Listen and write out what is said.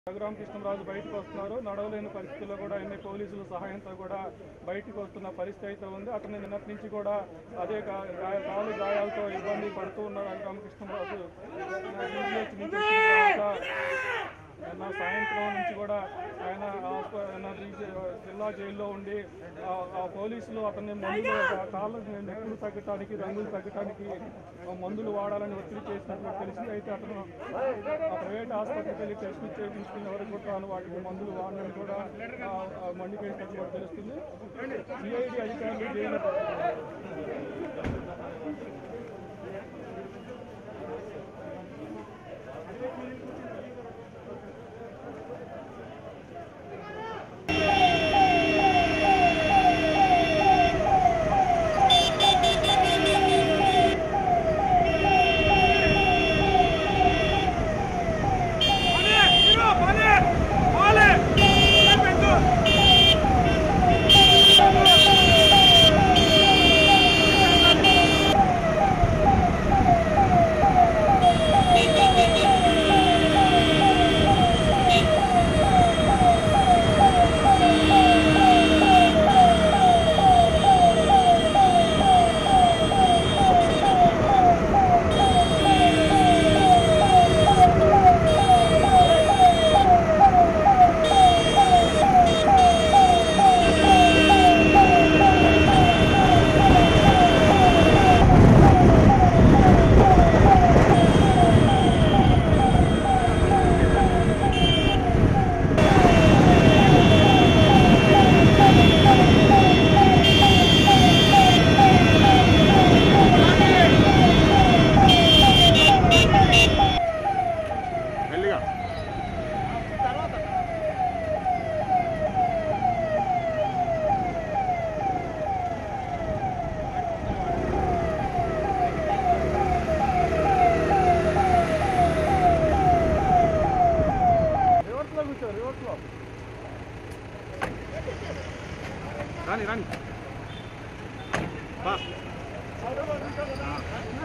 రఘురామకృష్ణరాజు బయటకు వస్తున్నారు నడవలేని పరిస్థితుల్లో కూడా ఎన్ని పోలీసుల సహాయంతో కూడా బయటకు వస్తున్న పరిస్థితి అయితే ఉంది అతని నిన్నటి నుంచి కూడా అదే గా- గా- కాలు గాయాలతో ఇబ్బంది పడుతూ ఉన్నారు రఘురామకృష్ణరాజు జీజీహెచ్ నుంచి వచ్చిన తర్వాత నిన్న సాయంత్రం నుంచి కూడా ఆయన హాస్ప- ఆయన జీజీ- జిల్లా జైల్లో ఉండి ఆ- ఆ పోలీసులు అతన్ని మందులు ఆ కాళ్ళ నొప్పులు తగ్గటానికి రంగులు తగ్గటానికి ఆ మందులు వాడాలని ఒత్తిడి చేసినట్లు తెలిసింది అయితే అతను ఆ ప్రైవేట్ ఆసుపత్రికి వెళ్ళి టెస్ట్ చేయించుకునే వరకు కూడా తాను వాటికి మందులు వాడని కూడా ఆ- ఆ మండికేసినట్లు కూడా తెలుస్తుంది సిఐడి అధికారులు జైలు మెల్లిగా రివర్స్లో కూర్చో రివర్స్లో రాని రాని బా ఆ